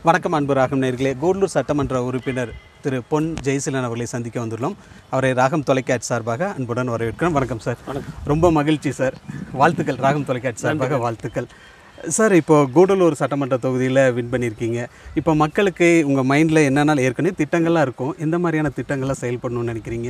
வணக்கம் அன்பு ராகம் நேர்களே கூடலூர் சட்டமன்ற உறுப்பினர் திரு பொன் ஜெயசீலன் அவர்களை சந்திக்க வந்துள்ளோம் அவரை ராகம் தொலைக்காட்சி சார்பாக அன்புடன் வரவேற்கிறோம் வணக்கம் சார் ரொம்ப மகிழ்ச்சி சார் வாழ்த்துக்கள் ராகம் தொலைக்காட்சி சார்பாக வாழ்த்துக்கள் சார் இப்போ கூடலூர் சட்டமன்ற தொகுதியில் வின் பண்ணியிருக்கீங்க இப்போ மக்களுக்கு உங்கள் மைண்டில் என்னென்ன ஏற்கனவே திட்டங்கள்லாம் இருக்கும் எந்த மாதிரியான திட்டங்கள்லாம் செயல்படணும்னு நினைக்கிறீங்க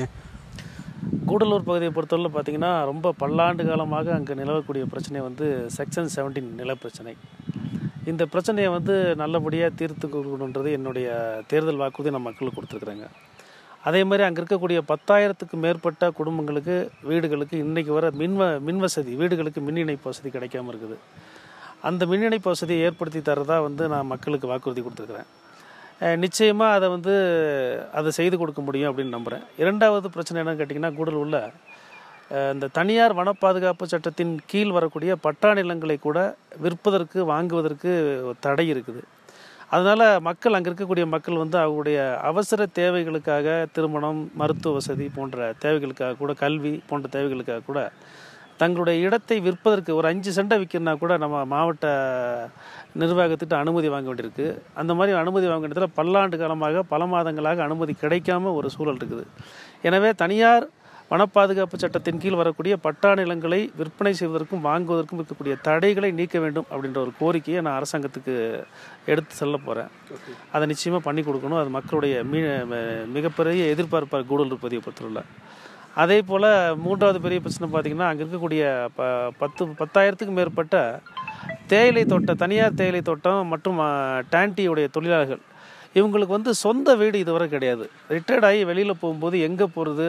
கூடலூர் பகுதியை பொறுத்தவரை பார்த்தீங்கன்னா ரொம்ப பல்லாண்டு காலமாக அங்கே நிலவக்கூடிய பிரச்சனை வந்து செக்ஷன் 17 நில பிரச்சனை இந்த பிரச்சனையை வந்து நல்லபடியாக தீர்த்து கொடுக்கணுன்றது என்னுடைய தேர்தல் வாக்குறுதி நான் மக்களுக்கு கொடுத்துருக்குறேங்க அதே மாதிரி அங்கே இருக்கக்கூடிய பத்தாயிரத்துக்கு மேற்பட்ட குடும்பங்களுக்கு வீடுகளுக்கு இன்றைக்கி வர மின் வ- மின் வசதி வீடுகளுக்கு மின் இணைப்பு வசதி கிடைக்காம இருக்குது அந்த மின் இணைப்பு வசதியை ஏற்படுத்தி தரதா வந்து நான் மக்களுக்கு வாக்குறுதி கொடுத்துருக்குறேன் நிச்சயமாக அதை வந்து அதை செய்து கொடுக்க முடியும் அப்படின்னு நம்புகிறேன் இரண்டாவது பிரச்சனை என்னன்னு கேட்டிங்கன்னா கூடலூரில் அஹ், இந்த தனியார் வன பாதுகாப்பு சட்டத்தின் கீழ் வரக்கூடிய பட்டா நிலங்களை கூட விற்பதற்கு வாங்குவதற்கு ஒரு தடை இருக்குது அதனால் மக்கள் அங்கே இருக்கக்கூடிய மக்கள் வந்து அவங்களுடைய அவசர தேவைகளுக்காக திருமணம் மருத்துவ வசதி போன்ற தேவைகளுக்காக கூட கல்வி போன்ற தேவைகளுக்காக கூட தங்களுடைய இடத்தை விற்பதற்கு ஒரு அஞ்சு சென்டை விற்கிறனா கூட நம்ம மாவட்ட நிர்வாகத்திட்ட அனுமதி வாங்க வேண்டியிருக்கு அந்த மாதிரி அனுமதி வாங்க வேண்டியதில் பல்லாண்டு காலமாக பல மாதங்களாக அனுமதி கிடைக்காம ஒரு சூழல் இருக்குது எனவே தனியார் வனப்பாதுகாப்பு சட்டத்தின் கீழ் வரக்கூடிய பட்டா நிலங்களை விற்பனை செய்வதற்கும் வாங்குவதற்கும் இருக்கக்கூடிய தடைகளை நீக்க வேண்டும் அப்படின்ற ஒரு கோரிக்கையை நான் அரசாங்கத்துக்கு எடுத்து செல்ல போகிறேன் அதை நிச்சயமாக பண்ணி கொடுக்கணும் அது மக்களுடைய மீ மிகப்பெரிய எதிர்பார்ப்பார் கூடலூர் பதிவை பொறுத்தவரை அதே போல் மூன்றாவது பெரிய பிரச்சனை பார்த்திங்கன்னா அங்கே இருக்கக்கூடிய ப பத்து பத்தாயிரத்துக்கும் மேற்பட்ட தேயிலை தோட்டம் தனியார் தேயிலை தோட்டம் மற்றும் டான்டியுடைய தொழிலாளர்கள் இவங்களுக்கு வந்து சொந்த வீடு இதுவரை கிடையாது ரிட்டையர்ட் ஆகி வெளியில் போகும்போது எங்கே போகிறது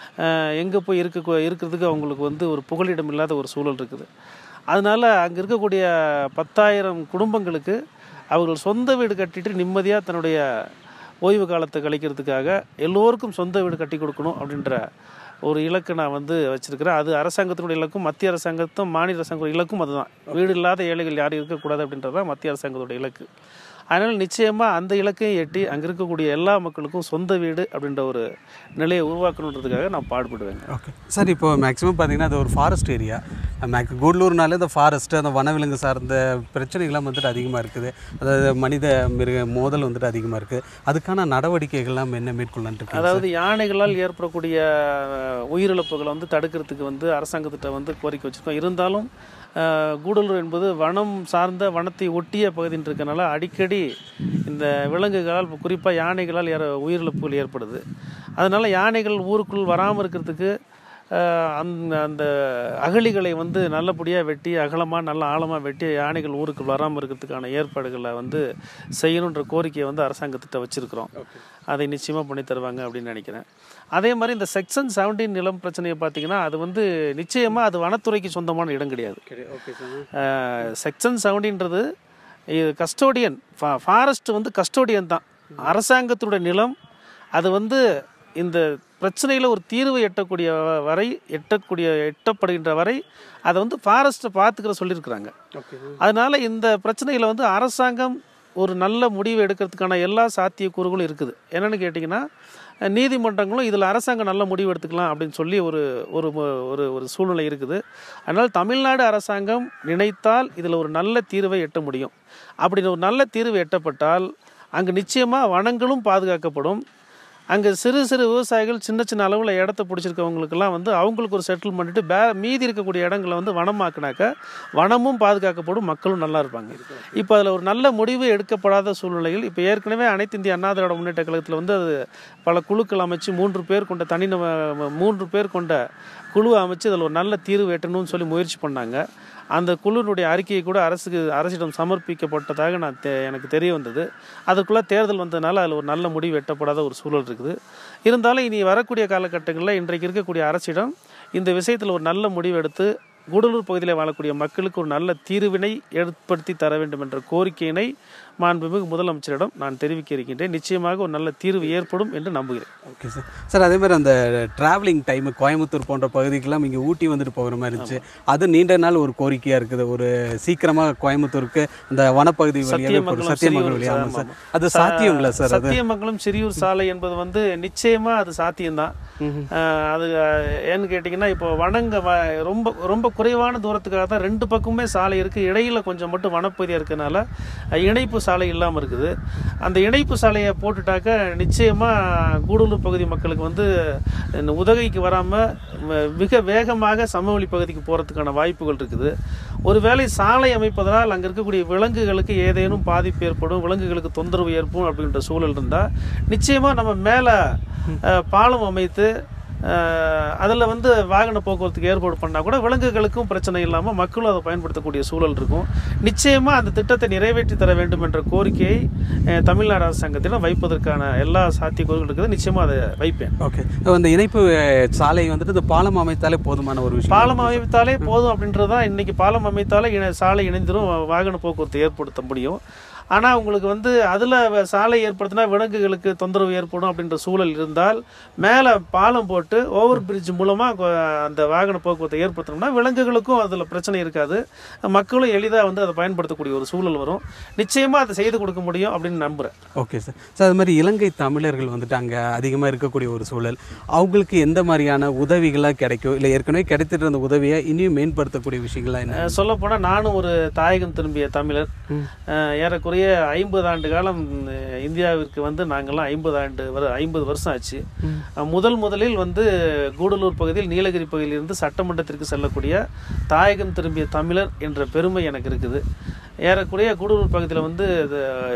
எங்கே போய் இருக்க இருக்கிறதுக்கு அவங்களுக்கு வந்து ஒரு புகலிடம் இல்லாத ஒரு சூழல் இருக்குது அதனால் அங்கே இருக்கக்கூடிய பத்தாயிரம் குடும்பங்களுக்கு அவர்கள் சொந்த வீடு கட்டிட்டு நிம்மதியாக தன்னுடைய ஓய்வு காலத்தை கழிக்கிறதுக்காக எல்லோருக்கும் சொந்த வீடு கட்டி கொடுக்கணும் அப்படின்ற ஒரு இலக்கு நான் வந்து வச்சிருக்கிறேன் அது அரசாங்கத்தினுடைய இலக்கும் மத்திய அரசாங்கத்தும் மாநில அரசாங்கத்தோட இலக்கும் அதுதான் வீடு இல்லாத ஏழைகள் யாரும் இருக்கக்கூடாது அப்படின்றது தான் மத்திய அரசாங்கத்தோட இலக்கு அதனால் நிச்சயமாக அந்த இலக்கையும் எட்டி அங்கே இருக்கக்கூடிய எல்லா மக்களுக்கும் சொந்த வீடு அப்படின்ற ஒரு நிலையை உருவாக்கணுன்றதுக்காக நான் பாடுபடுவேங்க ஓகே சார் இப்போ மேக்ஸிமம் பார்த்தீங்கன்னா அது ஒரு ஃபாரஸ்ட் ஏரியா மேக் கூடலூர்னாலே இந்த ஃபாரஸ்ட்டு அந்த வனவிலங்கு சார்ந்த பிரச்சனைகள்லாம் வந்துட்டு அதிகமாக இருக்குது அதாவது மனித மிருக மோதல் வந்துட்டு அதிகமாக இருக்குது அதுக்கான நடவடிக்கைகள்லாம் என்ன மேற்கொள்ளலான்ட்டு இருக்கீங்க அதாவது யானைகளால் ஏற்படக்கூடிய அஹ், உயிரிழப்புகளை வந்து தடுக்கிறதுக்கு வந்து அரசாங்கத்திட்ட வந்து கோரிக்கை வச்சுருக்கோம் இருந்தாலும் அஹ், கூடலூர் என்பது வனம் சார்ந்த வனத்தை ஒட்டிய பகுதின்னு இருக்கனால அடிக்கடி இந்த விலங்குகளால் குறிப்பாக யானைகளால் ஏற உயிரிழப்புகள் ஏற்படுது அதனால் யானைகள் ஊருக்குள் வராமல் இருக்கிறதுக்கு அஹ், அந்த அந்த அகழிகளை வந்து நல்லபடியாக வெட்டி அகலமாக நல்ல ஆழமாக வெட்டி யானைகள் ஊருக்கு வராமல் இருக்கிறதுக்கான ஏற்பாடுகளை வந்து செய்யணுன்ற கோரிக்கையை வந்து அரசாங்கத்திட்ட வச்சுருக்கிறோம் அதை நிச்சயமாக பண்ணி தருவாங்க அப்படின்னு நினைக்கிறேன் அதே மாதிரி இந்த செக்ஷன் 17 நிலம் பிரச்சனையை பார்த்தீங்கன்னா அது வந்து நிச்சயமாக அது வனத்துறைக்கு சொந்தமான இடம் கிடையாது ஓகே செக்ஷன் செவன்டீன்றது இது கஸ்டோடியன் ஃபாரஸ்ட் வந்து கஸ்டோடியன் தான் அரசாங்கத்தினுடைய நிலம் அது வந்து இந்த பிரச்சனையில் ஒரு தீர்வு எட்டக்கூடிய வ- வரை எட்டக்கூடிய எட்டப்படுகின்ற வரை அதை வந்து ஃபாரஸ்ட்டை பார்த்துக்கிற சொல்லியிருக்கிறாங்க ஓகே அதனால இந்த பிரச்சனையில் வந்து அரசாங்கம் ஒரு நல்ல முடிவு எடுக்கிறதுக்கான எல்லா சாத்தியக்கூறுகளும் இருக்குது என்னென்னு கேட்டிங்கன்னா அஹ், நீதிமன்றங்களும் இதில் அரசாங்கம் நல்ல முடிவு எடுத்துக்கலாம் அப்படின்னு சொல்லி ஒரு ஒரு மு- ஒரு ஒரு சூழ்நிலை இருக்குது அதனால் தமிழ்நாடு அரசாங்கம் நினைத்தால் இதில் ஒரு நல்ல தீர்வை எட்ட முடியும் அப்படி ஒரு நல்ல தீர்வு எட்டப்பட்டால் அங்கே நிச்சயமாக வனங்களும் பாதுகாக்கப்படும் அங்கே சிறு சிறு விவசாயிகள் சின்ன சின்ன அளவில் இடத்த பிடிச்சிருக்கவங்களுக்கெல்லாம் வந்து அவங்களுக்கு ஒரு செட்டில் பண்ணிட்டு பே மீதி இருக்கக்கூடிய இடங்களை வந்து வனமாக்குனாக்க வனமும் பாதுகாக்கப்படும் மக்களும் நல்லா இருப்பாங்க இப்போ அதில் ஒரு நல்ல முடிவு எடுக்கப்படாத சூழ்நிலையில் இப்போ ஏற்கனவே அனைத்து இந்திய அண்ணா திராவிட முன்னேற்ற கழகத்தில் வந்து அது பல குழுக்கள் அமைச்சு மூன்று பேர் கொண்ட தனி நப- மூன்று பேர் கொண்ட குழு அமைச்சு அதில் ஒரு நல்ல தீர்வு எட்டணும்னு சொல்லி முயற்சி பண்ணாங்க அந்த குழுவினுடைய அறிக்கையை கூட அரசுக்கு அரசிடம் சமர்ப்பிக்கப்பட்டதாக நான் தெ- எனக்கு தெரிய வந்தது அதுக்குள்ளே தேர்தல் வந்ததுனால அதில் ஒரு நல்ல முடிவு எட்டப்படாத ஒரு சூழல் இருக்குது இருந்தாலும் இனி வரக்கூடிய காலகட்டங்களில் இன்றைக்கு இருக்கக்கூடிய அரசிடம் இந்த விஷயத்தில் ஒரு நல்ல முடிவு எடுத்து கூடலூர் பகுதியில் வாழக்கூடிய மக்களுக்கு ஒரு நல்ல தீர்வினை ஏற்படுத்தி தர வேண்டும் என்ற கோரிக்கையினை மாண்புமிகு முதலமைச்சரிடம் நான் தெரிவிக்க இருக்கின்றேன் நிச்சயமாக ஒரு நல்ல தீர்வு ஏற்படும் என்று நம்புகிறேன் ஓகே சார் சார் அதே மாதிரி அந்த டிராவலிங் டைம் கோயம்புத்தூர் போன்ற பகுதிக்கெல்லாம் இங்கே ஊட்டி வந்துட்டு போகிற மாதிரி இருந்துச்சு அது நீண்ட நாள் ஒரு கோரிக்கையாக இருக்குது ஒரு சீக்கிரமாக கோயம்புத்தூருக்கு அந்த வனப்பகுதி வழியாகவே போகிற சத்தியமங்கலம் சத்தியமங்கலம் சிறியூர் வழியாக ஆமாம், சார் ஆமாம். அது சாத்தியங்களா சார் அது சத்தியமங்கலம் சிறியூர் சாலை என்பது வந்து நிச்சயமா அது சாத்தியம்தான் அஹ் அது அஹ், ஏன்னு கேட்டிங்கன்னா இப்போ வனங்க வ- ரொம்ப ரொம்ப குறைவான தூரத்துக்காக தான் ரெண்டு பக்கமுமே சாலை இருக்குது இடையில கொஞ்சம் மட்டும் வனப்பகுதியாக இருக்கனால அஹ், இணைப்பு சாலை இல்லாமல் இருக்குது அந்த இணைப்பு சாலையை போட்டுட்டாக்க நிச்சயமாக கூடலூர் பகுதி மக்களுக்கு வந்து இந்த உதகைக்கு வராமல் மிக வேகமாக சமவெளி பகுதிக்கு போகிறதுக்கான வாய்ப்புகள் இருக்குது ஒருவேளை சாலை அமைப்பதனால் அங்கே இருக்கக்கூடிய விலங்குகளுக்கு ஏதேனும் பாதிப்பு ஏற்படும் விலங்குகளுக்கு தொந்தரவு ஏற்படும் அப்படின்ற சூழல் இருந்தால் நிச்சயமாக நம்ம மேலே பாலம் அமைத்து அதில் வந்து வாகன போக்குவரத்துக்கு ஏற்பாடு பண்ணால் கூட விலங்குகளுக்கும் பிரச்சனை இல்லாமல் மக்களும் அதை பயன்படுத்தக்கூடிய சூழல் இருக்கும் நிச்சயமாக அந்த திட்டத்தை நிறைவேற்றி தர வேண்டும் என்ற கோரிக்கையை அஹ், தமிழ்நாடு அரசாங்கத்திடம் வைப்பதற்கான எல்லா சாத்தியக்கூறுகள் இருக்குது நிச்சயமாக அதை வைப்பேன் ஓகே அந்த இணைப்பு அஹ், சாலை வந்துட்டு இந்த பாலம் அமைத்தாலே போதுமான ஒரு விஷயம் பாலம் அமைத்தாலே போதும் அப்படின்றது தான் இன்றைக்கி பாலம் அமைத்தாலே இணை சாலை இணைந்திரும் வாகன போக்குவரத்து ஏற்படுத்த முடியும் ஆனால் உங்களுக்கு வந்து அதில் சாலை ஏற்படுத்தினா விலங்குகளுக்கு தொந்தரவு ஏற்படும் அப்படின்ற சூழல் இருந்தால் மேலே பாலம் போட்டு ஓவர் பிரிட்ஜ் மூலமாக அந்த வாகன போக்குவரத்தை ஏற்படுத்தணும்னா விலங்குகளுக்கும் அதில் பிரச்சனை இருக்காது மக்களும் எளிதாக வந்து அதை பயன்படுத்தக்கூடிய ஒரு சூழல் வரும் நிச்சயமாக அதை செய்து கொடுக்க முடியும் அப்படின்னு நம்புகிறேன் ஓகே சார் சார் அது மாதிரி இலங்கை தமிழர்கள் வந்துட்டு அங்கே அதிகமாக இருக்கக்கூடிய ஒரு சூழல் அவங்களுக்கு எந்த மாதிரியான உதவிகளாக கிடைக்கும் இல்லை ஏற்கனவே கிடைத்திட்டு இருந்த உதவியை இனியும் மேம்படுத்தக்கூடிய விஷயங்கள்லாம் என்ன சொல்லப்போனால் நானும் ஒரு தாயகம் திரும்பிய தமிழர் அஹ், ஏறக்குறைய ஐம்பது ஆண்டு காலம் அஹ், இந்தியாவிற்கு வந்து நாங்கள்லாம் ஐம்பது ஆண்டு வர ஐம்பது வருஷம் ஆச்சு அஹ், முதல் முதலில் வந்து கூடலூர் பகுதியில் நீலகிரி பகுதியிலிருந்து சட்டமன்றத்திற்கு செல்லக்கூடிய தாயகம் திரும்பிய தமிழர் என்ற பெருமை எனக்கு இருக்குது ஏறக்குறைய கூடலூர் பகுதியில் வந்து இது,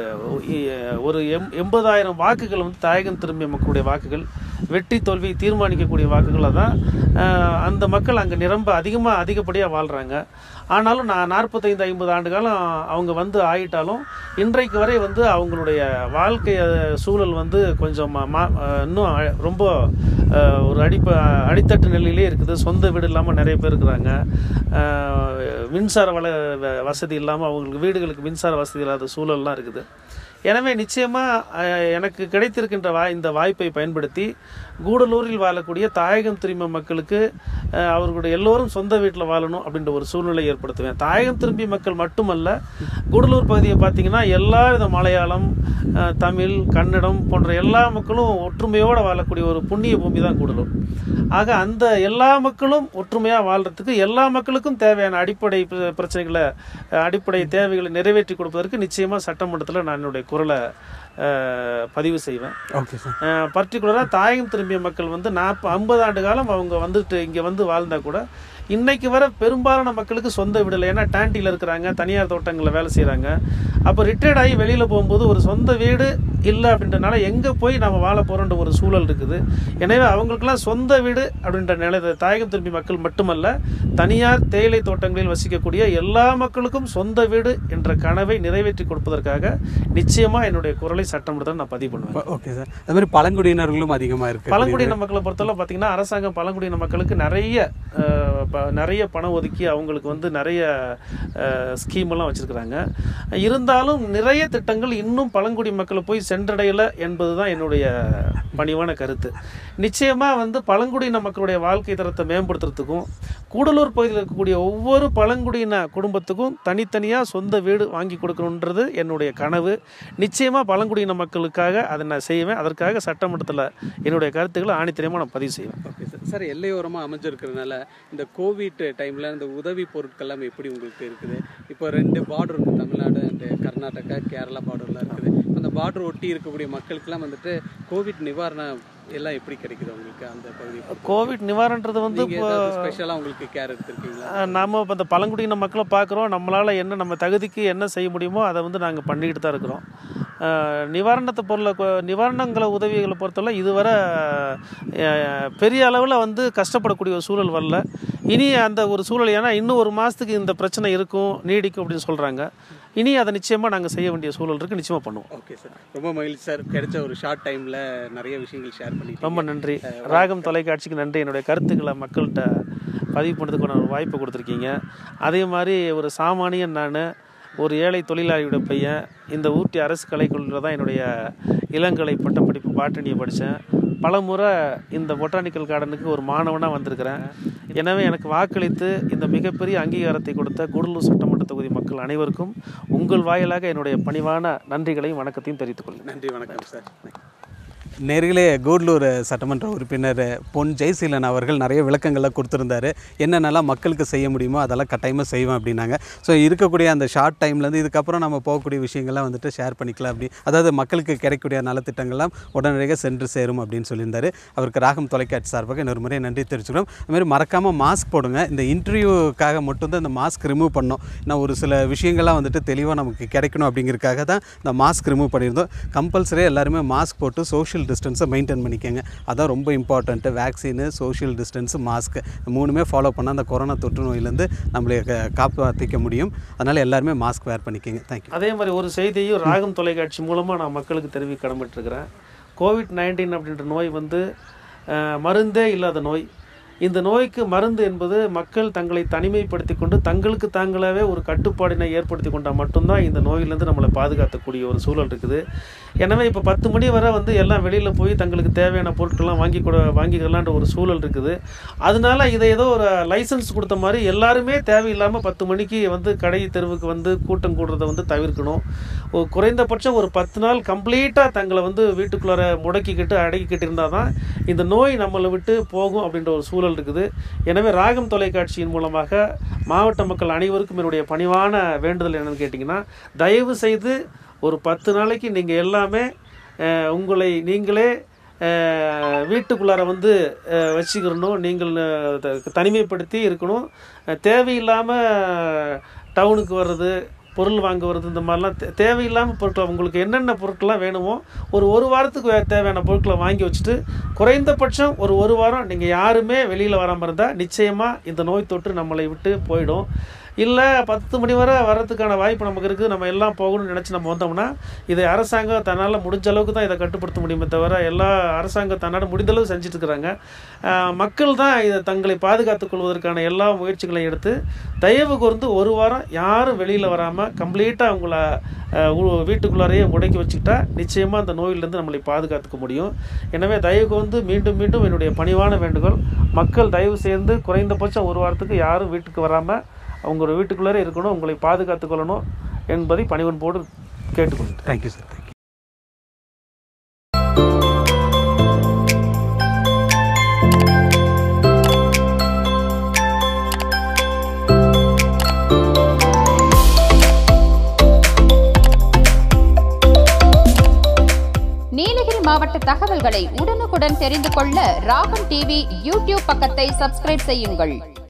அஹ், ஒரு எம் எண்பதாயிரம் வாக்குகள் வந்து தாயகம் திரும்பிய மக்களுடைய வாக்குகள் வெற்றி தோல்வியை தீர்மானிக்கக்கூடிய வாக்குகளை தான் அஹ், அந்த மக்கள் அங்கே நிரம்ப அதிகமாக அதிகப்படியாக வாழ்கிறாங்க ஆனாலும் நான் நாற்பத்தைந்து ஐம்பது ஆண்டு காலம் அவங்க வந்து ஆயிட்டாலும் இன்றைக்கு வரை வந்து அவங்களுடைய வாழ்க்கை அஹ், சூழல் வந்து கொஞ்சம் மா- மா அஹ், இன்னும் அ- ரொம்ப அஹ், ஒரு அடிப்ப அடித்தட்டு நிலையிலே இருக்குது சொந்த வீடு இல்லாமல் நிறைய பேர் இருக்கிறாங்க அஹ், மின்சார வள வ- வசதி இல்லாமல் அவங்களுக்கு வீடுகளுக்கு மின்சார வசதி இல்லாத சூழல்லாம் இருக்குது எனவே நிச்சயமாக எனக்கு கிடைத்திருக்கின்ற வா இந்த வாய்ப்பை பயன்படுத்தி கூடலூரில் வாழக்கூடிய தாயகம் திரும்பிய மக்களுக்கு அஹ், அவர்களுடைய எல்லோரும் சொந்த வீட்டில் வாழணும் அப்படின்ற ஒரு சூழ்நிலை ஏற்படுத்துவேன் தாயகம் திரும்பிய மக்கள் மட்டுமல்ல கூடலூர் பகுதியை பார்த்தீங்கன்னா எல்லா வித மலையாளம் அஹ், தமிழ் கன்னடம் போன்ற எல்லா மக்களும் ஒற்றுமையோடு வாழக்கூடிய ஒரு புண்ணிய பூமி தான் கூடலூர் ஆக அந்த எல்லா மக்களும் ஒற்றுமையாக வாழ்கிறதுக்கு எல்லா மக்களுக்கும் தேவையான அடிப்படை பிர- பிரச்சனைகளை அஹ், அடிப்படை தேவைகளை நிறைவேற்றி கொடுப்பதற்கு நிச்சயமாக சட்டமன்றத்தில் நான் என்னுடைய குரலை அஹ், பதிவு செய்வேன் ஓகே சார் பர்டிகுலராக தாயகம் திரும்பிய மக்கள் வந்து நாற்ப ஐம்பது ஆண்டு காலம் அவங்க வந்துட்டு இங்கே வந்து வாழ்ந்தா கூட இன்னைக்கு வர பெரும்பாலான மக்களுக்கு சொந்த வீடு இல்லை ஏன்னா டேண்டியில் இருக்கிறாங்க தனியார் தோட்டங்களில் வேலை செய்கிறாங்க அப்போ ரிட்டையர்ட் ஆகி வெளியில் போகும்போது ஒரு சொந்த வீடு இல்லை அப்படின்றனால எங்கே போய் நம்ம வாழ போகிறோன்ற ஒரு சூழல் இருக்குது எனவே அவங்களுக்கெல்லாம் சொந்த வீடு அப்படின்ற நிலை தாயகம் திரும்பி மக்கள் மட்டுமல்ல தனியார் தேயிலை தோட்டங்களில் வசிக்கக்கூடிய எல்லா மக்களுக்கும் சொந்த வீடு என்ற கனவை நிறைவேற்றி கொடுப்பதற்காக நிச்சயமாக என்னுடைய குரலை சட்டமன்றத்தில் நான் பதிவு பண்ணுவேன் ஓகே சார் அது மாதிரி பழங்குடியினர்களும் அதிகமாக இருக்கு பழங்குடியின மக்களை பொறுத்தவரை பார்த்தீங்கன்னா அரசாங்கம் பழங்குடியின மக்களுக்கு நிறைய அஹ், ப- நிறைய பணம் ஒதுக்கி அவங்களுக்கு வந்து நிறைய ஸ்கீம் எல்லாம் வச்சிருக்கிறாங்க இருந்தாலும் நிறைய திட்டங்கள் இன்னும் பழங்குடி மக்களை போய் சென்றடையலை என்பது தான் என்னுடைய பணிவான கருத்து நிச்சயமாக வந்து பழங்குடியின மக்களுடைய வாழ்க்கை தரத்தை மேம்படுத்துறதுக்கும் கூடலூர் பகுதியில் இருக்கக்கூடிய ஒவ்வொரு பழங்குடியின குடும்பத்துக்கும் தனித்தனியாக சொந்த வீடு வாங்கி கொடுக்கணுன்றது என்னுடைய கனவு நிச்சயமாக பழங்குடியின மக்களுக்காக அதை நான் செய்வேன் அதற்காக சட்டமன்றத்தில் என்னுடைய கருத்துக்களை ஆணித்தரமாக நான் பதிவு செய்வேன் ஓகே சார் சார் எல்லையோரமாக அமைஞ்சிருக்கிறதுனால இந்த கோவிட் டைமில் இந்த உதவி பொருட்கள்லாம் எப்படி உங்களுக்கு இருக்குது இப்போ ரெண்டு பார்டர் இருக்குது தமிழ்நாடு அண்ட் கர்நாடகா கேரளா பார்டர்லாம் இருக்குது அந்த பார்டர் ஒட்டி இருக்கக்கூடிய மக்களுக்கெல்லாம் வந்துட்டு கோவிட் நிவாரணம் எல்லாம் எப்படி கிடைக்குது உங்களுக்கு அந்த பகுதி கோவிட் நிவாரணன்றது வந்து நீங்கள் இப்போ ஏதாவது ஸ்பெஷலாக உங்களுக்கு கேர் எடுத்திருக்கீங்களா அஹ், நாம இப்போ இந்த பழங்குடியின மக்களை பார்க்குறோம் நம்மளால் என்ன நம்ம தகுதிக்கு என்ன செய்ய முடியுமோ அதை வந்து நாங்கள் பண்ணிக்கிட்டு தான் இருக்கிறோம் அஹ், நிவாரணத்தை பொருளை கொ- நிவாரணங்களை உதவிகளை பொறுத்தவரை இதுவரை அஹ், பெரிய அளவில் வந்து கஷ்டப்படக்கூடிய ஒரு சூழல் வரல இனி அந்த ஒரு சூழல் ஏன்னா இன்னும் ஒரு மாதத்துக்கு இந்த பிரச்சனை இருக்கும் நீடிக்கும் அப்படின்னு சொல்கிறாங்க இனி அதை நிச்சயமாக நாங்கள் செய்ய வேண்டிய சூழல் இருக்குது நிச்சயமாக பண்ணுவோம் ஓகே சார் ரொம்ப மகிழ்ச்சி சார் கிடைச்ச ஒரு ஷார்ட் டைமில் நிறைய விஷயங்கள் ஷேர் பண்ணிட்டு ரொம்ப நன்றி ராகம் தொலைக்காட்சிக்கு நன்றி என்னுடைய கருத்துக்களை மக்கள்கிட்ட பதிவு பண்ணுறதுக்கான ஒரு வாய்ப்பு கொடுத்துருக்கீங்க அதே மாதிரி ஒரு சாமானியன் நான் ஒரு ஏழை தொழிலாளியோட பையன் இந்த ஊட்டி அரசு கலைக்குழுவில் தான் என்னுடைய இளங்கலை பட்டப்படிப்பு பாட்டனியை படித்தேன் பல முறை இந்த பொட்டானிக்கல் கார்டனுக்கு ஒரு மாணவனாக வந்திருக்கிறேன் எனவே எனக்கு வாக்களித்து இந்த மிகப்பெரிய அங்கீகாரத்தை கொடுத்த கூடலூர் சட்டமன்ற தொகுதி மக்கள் அனைவருக்கும் உங்கள் வாயிலாக என்னுடைய பணிவான நன்றிகளையும் வணக்கத்தையும் தெரிவித்துக் கொள்கிறேன் நன்றி வணக்கம் சார் நேர்களே கூடலூர் சட்டமன்ற உறுப்பினர் பொன் ஜெயசீலன் அவர்கள் நிறைய விளக்கங்கள்லாம் கொடுத்துருந்தாரு என்னென்னலாம் மக்களுக்கு செய்ய முடியுமோ அதெல்லாம் கட்டாயமாக செய்வேன் அப்படின்னாங்க ஸோ இருக்கக்கூடிய அந்த ஷார்ட் டைம்லேருந்து இதுக்கப்புறம் நம்ம போகக்கூடிய விஷயங்கள்லாம் வந்துட்டு ஷேர் பண்ணிக்கலாம் அப்படி அதாவது மக்களுக்கு கிடைக்கக்கூடிய நலத்திட்டங்கள்லாம் உடனடியாக சென்று சேரும் அப்படின்னு சொல்லியிருந்தாரு அவருக்கு ராகம் தொலைக்காட்சி சார்பாக இன்னொரு முறை நன்றி தெரிவிச்சுக்கிறோம் அதுமாதிரி மறக்காமல் மாஸ்க் போடுங்க இந்த இன்டர்வியூக்காக மட்டும்தான் இந்த மாஸ்க் ரிமூவ் பண்ணோம் நான் ஒரு சில விஷயங்கள்லாம் வந்துட்டு தெளிவாக நமக்கு கிடைக்கணும் அப்படிங்கிறதுக்காக தான் இந்த மாஸ்க் ரிமூவ் பண்ணியிருந்தோம் கம்பல்சரியாக எல்லாருமே மாஸ்க் போட்டு சோஷியல் டிஸ்டன்ஸை மெயின்டைன் பண்ணிக்கோங்க அதான் ரொம்ப important vaccine social distance mask மூணுமே ஃபாலோ பண்ணால் அந்த கொரோனா தொற்று நோயிலேருந்து நம்மளை க- காப்பாற்றிக்க முடியும் அதனால் எல்லாருமே மாஸ்க் வேர் பண்ணிக்கோங்க தேங்க்யூ அதே மாதிரி ஒரு செய்தியையும் ராகம் தொலைக்காட்சி மூலமாக நான் மக்களுக்கு தெரிவிக்க கடமைப்பட்டிருக்கிறேன் கோவிட் நைன்டீன் அப்படின்ற நோய் வந்து அஹ், மருந்தே இல்லாத நோய் இந்த நோய்க்கு மருந்து என்பது மக்கள் தங்களை தனிமைப்படுத்தி கொண்டு தங்களுக்கு தாங்களாகவே ஒரு கட்டுப்பாடினை ஏற்படுத்தி கொண்டால் மட்டும்தான் இந்த நோயிலேருந்து நம்மளை பாதுகாக்கக்கூடிய ஒரு சூழல் இருக்குது எனவே இப்போ பத்து மணி வரை வந்து எல்லாம் வெளியில் போய் தங்களுக்கு தேவையான பொருட்கள்லாம் வாங்கி கூட வாங்கிக்கலான்ற ஒரு சூழல் இருக்குது அதனால இதை ஏதோ ஒரு லைசன்ஸ் கொடுத்த மாதிரி எல்லாருமே தேவையில்லாமல் பத்து மணிக்கு வந்து கடை தெருவுக்கு வந்து கூட்டம் கூடுறதை வந்து தவிர்க்கணும் ஒரு குறைந்தபட்சம் ஒரு பத்து நாள் கம்ப்ளீட்டாக தங்களை வந்து வீட்டுக்குள்ளார முடக்கிக்கிட்டு அடக்கிக்கிட்டு இருந்தால் தான் இந்த நோய் நம்மளை விட்டு போகும் அப்படின்ற ஒரு சூழல் இருக்குது எனவே ராகம் தொலைக்காட்சியின் மூலமாக மாவட்ட மக்கள் அனைவருக்கும் என்னுடைய பணிவான வேண்டுதல் என்னன்னு கேட்டிங்கன்னா தயவு செய்து ஒரு பத்து நாளைக்கு நீங்கள் எல்லாமே அஹ், உங்களை நீங்களே அஹ், வீட்டுக்குள்ளார வந்து அஹ், வச்சுக்கிறணும் நீங்கள் அஹ், த- தனிமைப்படுத்தி இருக்கணும் அஹ், தேவையில்லாமல் டவுனுக்கு வர்றது பொருள் வாங்க வருது இந்த மாதிரிலாம் தே தேவையில்லாமல் பொருட்கள் உங்களுக்கு என்னென்ன பொருட்கள்லாம் வேணுமோ ஒரு ஒரு வாரத்துக்கு வே- தேவையான பொருட்களை வாங்கி வச்சுட்டு குறைந்தபட்சம் ஒரு ஒரு வாரம் நீங்கள் யாருமே வெளியில் வராமல் இருந்தால் நிச்சயமாக இந்த நோய் தொற்று நம்மளை விட்டு போயிடும் இல்லை பத்து மணி வரை வர்றதுக்கான வாய்ப்பு நமக்கு இருக்குது நம்ம எல்லாம் போகணும்னு நினச்சி நம்ம வந்தோம்னா இதை அரசாங்கம் தன்னால் முடிஞ்ச அளவுக்கு தான் இதை கட்டுப்படுத்த முடியுமே தவிர எல்லா அரசாங்கம் தன்னால் முடிந்த அளவு செஞ்சுட்டு இருக்கிறாங்க ஆஹ் மக்கள் தான் இதை தங்களை பாதுகாத்துக் கொள்வதற்கான எல்லா முயற்சிகளையும் எடுத்து தயவு கூர்ந்து ஒரு வாரம் யாரும் வெளியில் வராமல் கம்ப்ளீட்டாக அவங்கள ஆஹ் உ- வீட்டுக்குள்ளாரையே முடக்கி வச்சுக்கிட்டா நிச்சயமாக அந்த நோயிலிருந்து நம்மளை பாதுகாத்துக்க முடியும் எனவே தயவு கூர்ந்து மீண்டும் மீண்டும் என்னுடைய பணிவான வேண்டுகோள் மக்கள் தயவு சேர்ந்து குறைந்தபட்சம் ஒரு வாரத்துக்கு யாரும் வீட்டுக்கு வராமல் அவங்க வீட்டுக்குள்ளாரே இருக்கணும் உங்களை பாதுகாத்துக் கொள்ளணும் என்பதை பணிவன்போடு கேட்டுக்கொள்கிறேன் தேங்க்யூ சார் தேங்க்யூ நீலகிரி மாவட்ட தகவல்களை உடனுக்குடன் தெரிந்து கொள்ள ராகம் டிவி யூடியூப் பக்கத்தை சப்ஸ்கிரைப் செய்யுங்கள்